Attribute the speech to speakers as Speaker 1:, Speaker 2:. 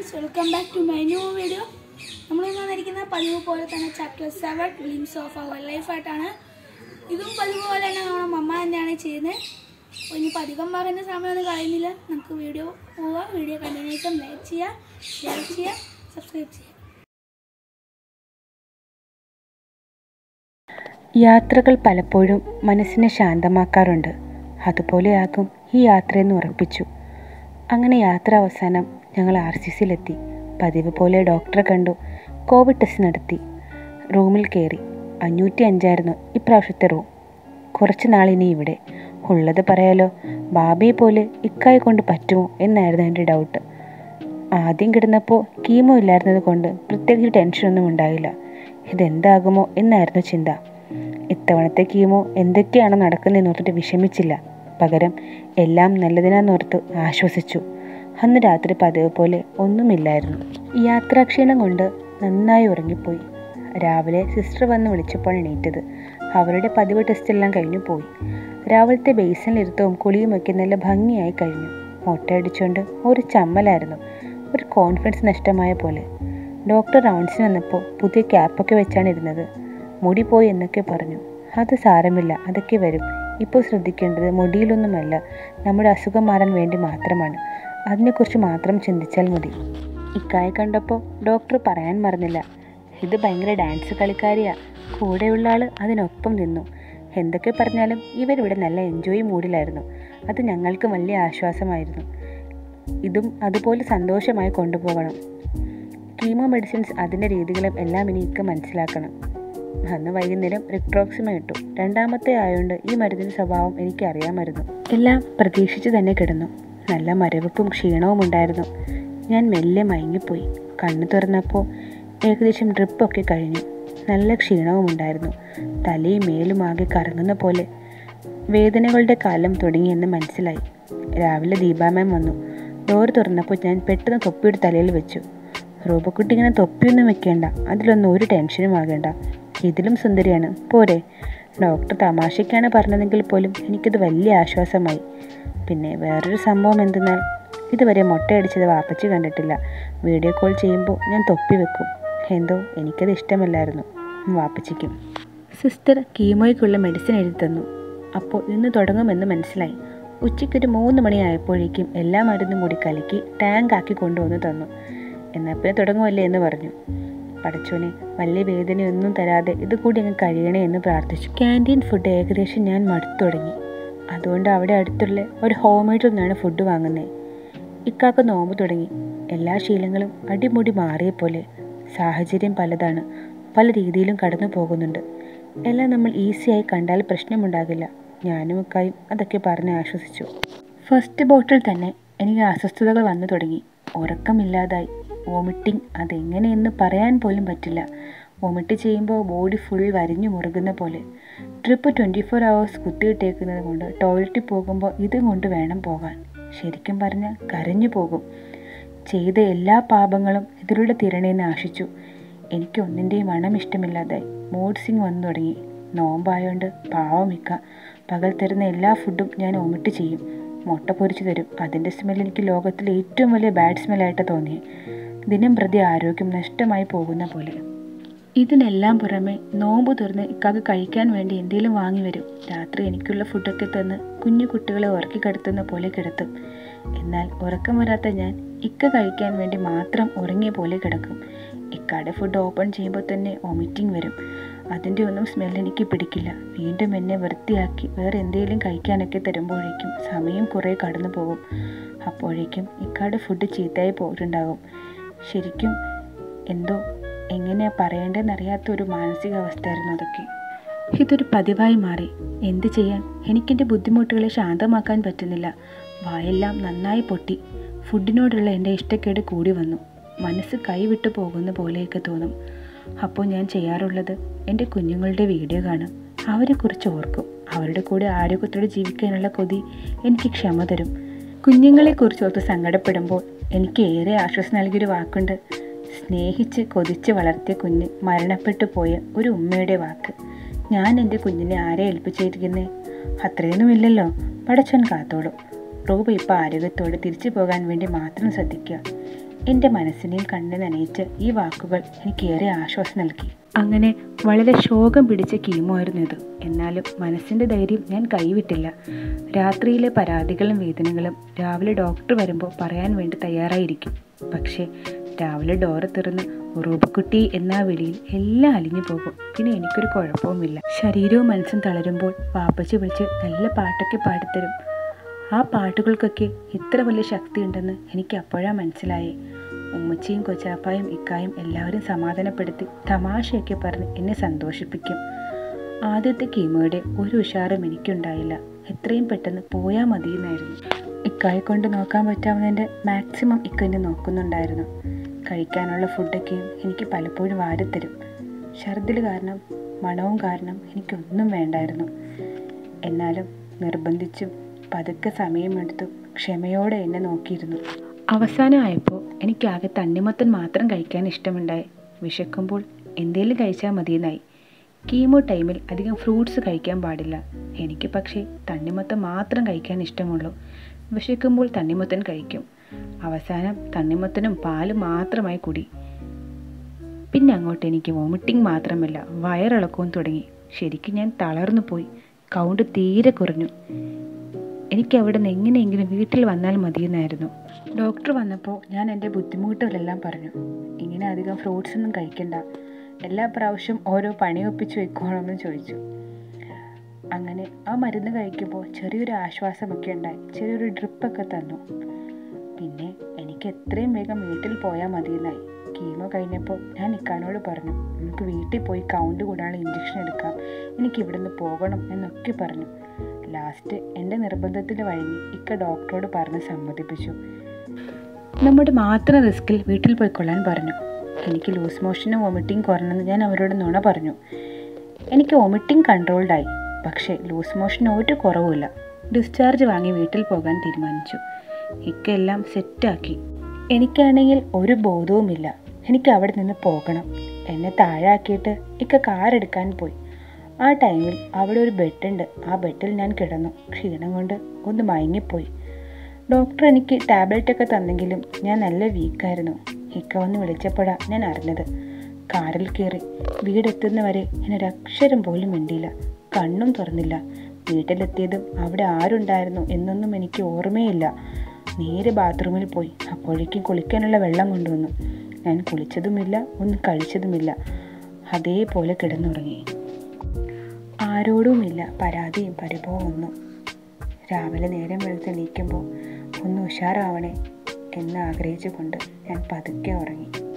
Speaker 1: friends welcome back to my new video നമ്മൾ ഇന്ന് വന്നിരിക്കുന്ന പതിവ് പോലെ തന്നെ chapter seven glimpse of our ലൈഫായിട്ടാണ് ഇതും പതിവ് പോലെ തന്നെ നമ്മുടെ മമ്മ തന്നെയാണ് ചെയ്യുന്നത് അപ്പോൾ ഇനിയിപ്പോൾ അധികം പറയുന്ന സമയമൊന്നും കളയുന്നില്ല നമുക്ക് വീഡിയോ പോവുക വീഡിയോ കണ്ടിന്യൂസും ലൈക്ക് ചെയ്യുക ഷെയർ ചെയ്യുക സബ്സ്ക്രൈബ് ചെയ്യുക
Speaker 2: യാത്രകൾ പലപ്പോഴും മനസ്സിനെ ശാന്തമാക്കാറുണ്ട് അതുപോലെയാകും ഈ യാത്രയെന്ന് ഉറപ്പിച്ചു അങ്ങനെ യാത്ര അവസാനം ഞങ്ങൾ ആർ സി സിയിലെത്തി പതിവ് പോലെ ഡോക്ടറെ കണ്ടു കോവിഡ് ടെസ്റ്റ് നടത്തി റൂമിൽ കയറി അഞ്ഞൂറ്റി അഞ്ചായിരുന്നു ഇപ്രാവശ്യത്തെ റൂം കുറച്ച് നാളിനി ഇവിടെ ഉള്ളത് പറയാലോ ബാബയെ പോലെ ഇക്കായെ കൊണ്ട് പറ്റുമോ എന്നായിരുന്നു എൻ്റെ ഡൗട്ട് ആദ്യം കിടന്നപ്പോൾ കീമോ ഇല്ലായിരുന്നത് കൊണ്ട് പ്രത്യേകിച്ച് ടെൻഷനൊന്നും ഉണ്ടായില്ല ഇതെന്താകുമോ എന്നായിരുന്നു ചിന്ത ഇത്തവണത്തെ കീമോ എന്തൊക്കെയാണ് നടക്കുന്നതെന്നോർത്തിട്ട് വിഷമിച്ചില്ല പകരം എല്ലാം നല്ലതിനാന്നോർത്ത് ആശ്വസിച്ചു അന്ന് രാത്രി പതിവ് പോലെ ഒന്നുമില്ലായിരുന്നു യാത്രാക്ഷീണം കൊണ്ട് നന്നായി ഉറങ്ങിപ്പോയി രാവിലെ സിസ്റ്റർ വന്ന് വിളിച്ചപ്പോൾ എണീറ്റത് അവരുടെ പതിവ് ടെസ്റ്റ് എല്ലാം കഴിഞ്ഞു പോയി രാവിലത്തെ ബേസിനിലിരുത്തവും കുളിയും ഒക്കെ നല്ല ഭംഗിയായി കഴിഞ്ഞു മുട്ടയടിച്ചുകൊണ്ട് ഒരു ചമ്മലായിരുന്നു ഒരു കോൺഫിഡൻസ് നഷ്ടമായ പോലെ ഡോക്ടർ റൗണ്ട്സിന് വന്നപ്പോൾ പുതിയ ക്യാപ്പൊക്കെ വെച്ചാണ് ഇരുന്നത് മുടി പോയി എന്നൊക്കെ പറഞ്ഞു അത് സാരമില്ല അതൊക്കെ വരും ഇപ്പോൾ ശ്രദ്ധിക്കേണ്ടത് മുടിയിലൊന്നുമല്ല നമ്മുടെ അസുഖം മാറാൻ വേണ്ടി മാത്രമാണ് അതിനെക്കുറിച്ച് മാത്രം ചിന്തിച്ചാൽ മതി ഇക്കായെ കണ്ടപ്പോൾ ഡോക്ടർ പറയാൻ മറന്നില്ല ഇത് ഭയങ്കര ഡാൻസ് കളിക്കാരിയാ കൂടെയുള്ള ആൾ അതിനൊപ്പം നിന്നു എന്തൊക്കെ പറഞ്ഞാലും ഇവരിവിടെ നല്ല എൻജോയ് മൂഡിലായിരുന്നു അത് ഞങ്ങൾക്ക് വലിയ ആശ്വാസമായിരുന്നു ഇതും അതുപോലെ സന്തോഷമായി കൊണ്ടുപോകണം കീമോ മെഡിസിൻസ് അതിൻ്റെ രീതികളും എല്ലാം എനിക്ക് മനസ്സിലാക്കണം അന്ന് വൈകുന്നേരം റിക്ട്രോക്സിമ ഇട്ടു രണ്ടാമത്തെ ആയതുകൊണ്ട് ഈ മരുന്നിൻ്റെ സ്വഭാവം എനിക്ക് അറിയാമായിരുന്നു എല്ലാം പ്രതീക്ഷിച്ച് തന്നെ കിടന്നു നല്ല മരവിപ്പും ക്ഷീണവും ഉണ്ടായിരുന്നു ഞാൻ മെല്ലെ മയങ്ങിപ്പോയി കണ്ണു തുറന്നപ്പോൾ ഏകദേശം ഡ്രിപ്പൊക്കെ കഴിഞ്ഞു നല്ല ക്ഷീണവും ഉണ്ടായിരുന്നു തലയും മേലും ആകെ കറങ്ങുന്ന പോലെ വേദനകളുടെ കാലം തുടങ്ങിയെന്ന് മനസ്സിലായി രാവിലെ ദീപാമാം വന്നു ഡോർ തുറന്നപ്പോൾ ഞാൻ പെട്ടെന്ന് തൊപ്പിയുടെ തലയിൽ വെച്ചു റൂപക്കുട്ടി ഇങ്ങനെ തൊപ്പിയൊന്നും വെക്കേണ്ട അതിലൊന്നും ഒരു ടെൻഷനും ആകേണ്ട ഇതിലും സുന്ദരിയാണ് പോരെ ഡോക്ടർ തമാശയ്ക്കാണ് പറഞ്ഞതെങ്കിൽ പോലും എനിക്കത് വലിയ ആശ്വാസമായി പിന്നെ വേറൊരു സംഭവം എന്തെന്നാൽ ഇതുവരെ മുട്ടയടിച്ചത് വാപ്പച്ചി കണ്ടിട്ടില്ല വീഡിയോ കോൾ ചെയ്യുമ്പോൾ ഞാൻ തൊപ്പി വെക്കും എന്തോ എനിക്കത് ഇഷ്ടമല്ലായിരുന്നു വാപ്പച്ചിക്കും സിസ്റ്റർ കീമോയ്ക്കുള്ള മെഡിസിൻ എഴുതി തന്നു അപ്പോൾ ഇന്ന് തുടങ്ങുമെന്ന് മനസ്സിലായി ഉച്ചയ്ക്കൊരു മൂന്ന് മണിയായപ്പോഴേക്കും എല്ലാ മരുന്നും കൂടി കലക്കി ടാങ്ക് ആക്കി കൊണ്ടുവന്ന് തന്നു എന്നാൽ പിന്നെ തുടങ്ങുമല്ലേ എന്ന് പറഞ്ഞു പടച്ചോനെ വലിയ വേദനയൊന്നും തരാതെ ഇത് കൂടി അങ്ങ് കഴിയണേ എന്ന് പ്രാർത്ഥിച്ചു ക്യാൻറ്റീൻ ഫുഡ് ഏകദേശം ഞാൻ മടുത്തു തുടങ്ങി അതുകൊണ്ട് അവിടെ അടുത്തുള്ള ഒരു ഹോം മെയ്ഡിൽ നിന്നാണ് ഫുഡ് വാങ്ങുന്നത് ഇക്കാക്ക് നോമ്പ് തുടങ്ങി എല്ലാ ശീലങ്ങളും അടിമുടി മാറിയ പോലെ സാഹചര്യം പലതാണ് പല രീതിയിലും കടന്നു പോകുന്നുണ്ട് എല്ലാം നമ്മൾ ഈസിയായി കണ്ടാൽ പ്രശ്നമുണ്ടാകില്ല ഞാനും ഇക്കായും അതൊക്കെ പറഞ്ഞ് ആശ്വസിച്ചു ഫസ്റ്റ് ബോട്ടിൽ തന്നെ എനിക്ക് അസ്വസ്ഥതകൾ വന്നു തുടങ്ങി ഉറക്കമില്ലാതായി വോമിറ്റിംഗ് അതെങ്ങനെയെന്ന് പറയാൻ പോലും പറ്റില്ല വോമിറ്റ് ചെയ്യുമ്പോൾ ബോഡി ഫുൾ വരിഞ്ഞു മുറുകുന്ന പോലെ ട്രിപ്പ് ട്വൻറ്റി ഫോർ അവേഴ്സ് കുത്തിയിട്ടേക്കുന്നത് കൊണ്ട് ടോയ്ലറ്റിൽ പോകുമ്പോൾ ഇതും കൊണ്ട് വേണം പോകാൻ ശരിക്കും പറഞ്ഞാൽ കരഞ്ഞു പോകും ചെയ്ത എല്ലാ പാപങ്ങളും ഇതിലൂടെ തിരണേന്ന് ആശിച്ചു എനിക്ക് ഒന്നിൻ്റെയും മണം ഇഷ്ടമില്ലാതായി മൂഡ് സിങ് വന്നു തുടങ്ങി നോമ്പായോണ്ട് പാവമിക്ക പകൽ തരുന്ന എല്ലാ ഫുഡും ഞാൻ ഒമിറ്റ് ചെയ്യും മുട്ട പൊരിച്ചു തരും അതിൻ്റെ സ്മെൽ എനിക്ക് ലോകത്തിലെ ഏറ്റവും വലിയ ബാഡ് സ്മെല്ലായിട്ട് തോന്നി ദിനം പ്രതി ആരോഗ്യം നഷ്ടമായി പോകുന്ന പോലെ ഇതിനെല്ലാം പുറമെ നോമ്പ് തുറന്ന് ഇക്കാക്ക് കഴിക്കാൻ വേണ്ടി എന്തെങ്കിലും വാങ്ങി വരും രാത്രി എനിക്കുള്ള ഫുഡൊക്കെ തന്ന് കുഞ്ഞു കുട്ടികളെ ഉറക്കി കിടത്തുന്ന പോലെ കിടത്തും എന്നാൽ ഉറക്കം വരാത്ത ഞാൻ ഇക്ക കഴിക്കാൻ വേണ്ടി മാത്രം ഉറങ്ങിയ പോലെ കിടക്കും ഇക്കാടെ ഫുഡ് ഓപ്പൺ ചെയ്യുമ്പോൾ തന്നെ വോമിറ്റിംഗ് വരും അതിൻ്റെ ഒന്നും സ്മെൽ എനിക്ക് പിടിക്കില്ല വീണ്ടും എന്നെ വൃത്തിയാക്കി വേറെ എന്തെങ്കിലും കഴിക്കാനൊക്കെ തരുമ്പോഴേക്കും സമയം കുറേ കടന്നു പോകും അപ്പോഴേക്കും ഇക്കാടെ ഫുഡ് ചീത്തയായി പോയിട്ടുണ്ടാകും ശരിക്കും എന്തോ എങ്ങനെയാ പറയേണ്ടതെന്നറിയാത്ത ഒരു മാനസികാവസ്ഥയായിരുന്നു അതൊക്കെ ഇതൊരു പതിവായി മാറി എന്ത് ചെയ്യാൻ എനിക്കെൻ്റെ ബുദ്ധിമുട്ടുകളെ ശാന്തമാക്കാൻ പറ്റുന്നില്ല വായെല്ലാം നന്നായി പൊട്ടി ഫുഡിനോടുള്ള എൻ്റെ ഇഷ്ടക്കേട് കൂടി വന്നു മനസ്സ് കൈവിട്ടു പോകുന്ന പോലെയൊക്കെ തോന്നും അപ്പോൾ ഞാൻ ചെയ്യാറുള്ളത് എൻ്റെ കുഞ്ഞുങ്ങളുടെ വീഡിയോ കാണും അവരെക്കുറിച്ച് ഓർക്കും അവരുടെ കൂടെ ആരോഗ്യത്തോടെ ജീവിക്കാനുള്ള കൊതി എനിക്ക് ക്ഷമ തരും കുഞ്ഞുങ്ങളെക്കുറിച്ച് ഓർത്ത് സങ്കടപ്പെടുമ്പോൾ എനിക്ക് ഏറെ ആശ്വാസം നൽകിയൊരു വാക്കുണ്ട് സ്നേഹിച്ച് കൊതിച്ച് വളർത്തിയ കുഞ്ഞ് മരണപ്പെട്ടു പോയ ഒരു ഉമ്മയുടെ വാക്ക് ഞാൻ എൻ്റെ കുഞ്ഞിനെ ആരെ ഏൽപ്പിച്ചിരിക്കുന്നേ അത്രയൊന്നുമില്ലല്ലോ പടച്ചോൻ കാത്തോളും റൂപ ഇപ്പോൾ ആരോഗ്യത്തോടെ തിരിച്ചു പോകാൻ വേണ്ടി മാത്രം ശ്രദ്ധിക്കുക എൻ്റെ മനസ്സിനെയും കണ്ണു നനയിച്ച് ഈ വാക്കുകൾ എനിക്കേറെ ആശ്വാസം നൽകി അങ്ങനെ വളരെ ശോകം പിടിച്ച കീമോയായിരുന്നു ഇത് എന്നാലും മനസ്സിൻ്റെ ധൈര്യം ഞാൻ കൈവിട്ടില്ല രാത്രിയിലെ പരാതികളും വേദനകളും രാവിലെ ഡോക്ടർ വരുമ്പോൾ പറയാൻ വേണ്ടി തയ്യാറായിരിക്കും പക്ഷേ രാവിലെ ഡോറ് തുറന്ന് ഉറൂബക്കുട്ടി എന്ന വിളിയിൽ എല്ലാം അലിഞ്ഞു പോകും പിന്നെ എനിക്കൊരു കുഴപ്പവുമില്ല ശരീരവും മനസ്സും തളരുമ്പോൾ വാപ്പച്ചി വിളിച്ച് നല്ല പാട്ടൊക്കെ പാടിത്തരും ആ പാട്ടുകൾക്കൊക്കെ ഇത്ര വലിയ ശക്തിയുണ്ടെന്ന് എനിക്ക് അപ്പോഴാണ് മനസ്സിലായേ ഉമ്മച്ചിയും കൊച്ചാപ്പായും ഇക്കായും എല്ലാവരും സമാധാനപ്പെടുത്തി തമാശയൊക്കെ പറഞ്ഞ് എന്നെ സന്തോഷിപ്പിക്കും ആദ്യത്തെ കീമോയുടെ ഒരു ഉഷാറും എനിക്കുണ്ടായില്ല എത്രയും പെട്ടെന്ന് പോയാൽ മതിയെന്നായിരുന്നു ഇക്കായെ കൊണ്ട് നോക്കാൻ പറ്റാവുന്നതിൻ്റെ മാക്സിമം ഇക്കന്നെ നോക്കുന്നുണ്ടായിരുന്നു കഴിക്കാനുള്ള ഫുഡൊക്കെയും എനിക്ക് പലപ്പോഴും വാരിത്തരും ഛർദിൽ കാരണം മണവും കാരണം എനിക്കൊന്നും വേണ്ടായിരുന്നു എന്നാലും നിർബന്ധിച്ചും പതുക്കെ സമയമെടുത്തു ക്ഷമയോടെ എന്നെ നോക്കിയിരുന്നു അവസാനമായപ്പോൾ എനിക്കാകെ തണ്ണിമത്തൻ മാത്രം കഴിക്കാൻ ഇഷ്ടമുണ്ടായി വിശക്കുമ്പോൾ എന്തേലും കഴിച്ചാൽ മതിയെന്നായി കീമോ ടൈമിൽ അധികം ഫ്രൂട്ട്സ് കഴിക്കാൻ പാടില്ല എനിക്ക് പക്ഷേ തണ്ണിമത്തൻ മാത്രം കഴിക്കാൻ ഇഷ്ടമുള്ളൂ വിശക്കുമ്പോൾ തണ്ണിമത്തൻ കഴിക്കും അവസാനം തണ്ണിമത്തനും പാലും മാത്രമായി കുടി പിന്നെ അങ്ങോട്ട് എനിക്ക് വോമിറ്റിംഗ് മാത്രമല്ല വയറിളക്കവും തുടങ്ങി ശരിക്കും ഞാൻ തളർന്നു പോയി കൗണ്ട് തീരെ കുറഞ്ഞു എനിക്ക് അവിടെ നിന്ന് എങ്ങനെയെങ്കിലും വീട്ടിൽ വന്നാൽ മതിയെന്നായിരുന്നു ഡോക്ടർ വന്നപ്പോൾ ഞാൻ എൻ്റെ ബുദ്ധിമുട്ടുകളെല്ലാം പറഞ്ഞു ഇങ്ങനെ അധികം ഫ്രൂട്ട്സ് ഒന്നും കഴിക്കണ്ട എല്ലാ പ്രാവശ്യം ഓരോ പണി ഒപ്പിച്ച് വെക്കണമെന്ന് ചോദിച്ചു അങ്ങനെ ആ മരുന്ന് കഴിക്കുമ്പോൾ ചെറിയൊരു ആശ്വാസമൊക്കെ ഉണ്ടായി ചെറിയൊരു ഡ്രിപ്പൊക്കെ തന്നു പിന്നെ എനിക്ക് എത്രയും വേഗം വീട്ടിൽ പോയാൽ മതിയെന്നായി കീമോ കഴിഞ്ഞപ്പോൾ ഞാൻ ഇക്കാനോട് പറഞ്ഞു നമുക്ക് വീട്ടിൽ പോയി കൗണ്ട് കൂടാനുള്ള ഇഞ്ചക്ഷൻ എടുക്കാം എനിക്ക് ഇവിടുന്ന് പോകണം എന്നൊക്കെ പറഞ്ഞു ലാസ്റ്റ് എൻ്റെ നിർബന്ധത്തിന് വഴങ്ങി ഇക്ക ഡോക്ടറോട് പറഞ്ഞ് സമ്മതിപ്പിച്ചു നമ്മുടെ മാത്രം റിസ്കിൽ വീട്ടിൽ പോയിക്കൊള്ളാൻ പറഞ്ഞു എനിക്ക് ലൂസ് മോഷനും വോമിറ്റിംഗ് കുറഞ്ഞെന്ന് ഞാൻ അവരോട് നുണ പറഞ്ഞു എനിക്ക് വോമിറ്റിംഗ് കൺട്രോൾഡായി പക്ഷേ ലൂസ് മോഷന് ഒരു കുറവുമില്ല ഡിസ്ചാർജ് വാങ്ങി വീട്ടിൽ പോകാൻ തീരുമാനിച്ചു ഇക്ക എല്ലാം സെറ്റാക്കി എനിക്കാണെങ്കിൽ ഒരു ബോധവുമില്ല എനിക്ക് അവിടെ നിന്ന് പോകണം എന്നെ താഴാക്കിയിട്ട് ഇക്ക കാർ എടുക്കാൻ പോയി ആ ടൈമിൽ അവിടെ ഒരു ബെഡുണ്ട് ആ ബെഡിൽ ഞാൻ കിടന്നു ക്ഷീണം കൊണ്ട് ഒന്ന് മയങ്ങിപ്പോയി ഡോക്ടർ എനിക്ക് ടാബ്ലറ്റ് ഒക്കെ തന്നെങ്കിലും ഞാൻ നല്ല വീക്കായിരുന്നു ഇക്ക വന്ന് വിളിച്ചപ്പോഴാണ് ഞാൻ അറിഞ്ഞത് കാറിൽ കയറി വീടെത്തുന്നവരെ ഞാനൊരു അക്ഷരം പോലും മിണ്ടിയില്ല കണ്ണും തുറന്നില്ല വീട്ടിലെത്തിയതും അവിടെ ആരുണ്ടായിരുന്നു എന്നൊന്നും എനിക്ക് ഓർമ്മയില്ല നേരെ ബാത്റൂമിൽ പോയി അപ്പോഴേക്കും കുളിക്കാനുള്ള വെള്ളം കൊണ്ടുവന്നു ഞാൻ കുളിച്ചതുമില്ല ഒന്നും കഴിച്ചതുമില്ല അതേപോലെ കിടന്നുറങ്ങി ആരോടുമില്ല പരാതിയും പരിഭവവും ഒന്നും രാവിലെ നേരം വെളുത്ത് എണീക്കുമ്പോൾ ഒന്ന് ഉഷാറാവണേ എന്ന് ആഗ്രഹിച്ചുകൊണ്ട് ഞാൻ പതുക്കെ ഉറങ്ങി